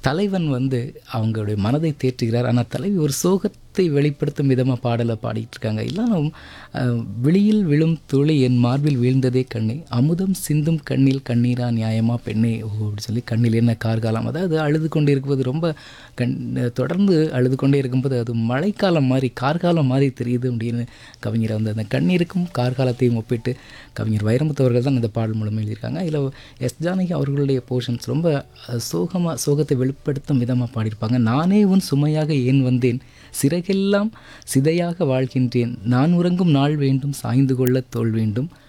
தலைவன் வந்து அவங்களுடைய மனதை தேற்றுகிறார் ஆனால் தலைவி ஒரு சோகத்தை வெளிப்படுத்தும் விதமாக பாடலை பாடிட்டு இருக்காங்க எல்லாரும் அஹ், விழியில் விழும் துளி என் மார்பில் வீழ்ந்ததே கண்ணே அமுதம் சிந்தும் கண்ணில் கண்ணீரா நியாயமா பெண்ணே ஓ அப்படி சொல்லி கண்ணில் என்ன கார்காலம் அதாவது அழுது கொண்டு இருக்கும்போது ரொம்ப கண் தொடர்ந்து அழுது கொண்டே இருக்கும்போது அது மழைக்காலம் மாதிரி கார்காலம் மாதிரி தெரியுது அப்படின்னு கவிஞர் வந்து அந்த கண்ணீருக்கும் கார்காலத்தையும் ஒப்பிட்டு கவிஞர் வைரமுத்து அவர்கள் தான் இந்த பாடல் மூலம் எழுதியிருக்காங்க இதில் எஸ் ஜானகி அவர்களுடைய போர்ஷன்ஸ் ரொம்ப சோகமாக சோகத்தை வெளிப்படுத்தும் விதமாக பாடியிருப்பாங்க நானே உன் சுமையாக ஏன் வந்தேன் சிறகெல்லாம் சிதையாக வாழ்கின்றேன் நான் உறங்கும் நாள் வேண்டும் சாய்ந்து கொள்ள தோல் வேண்டும்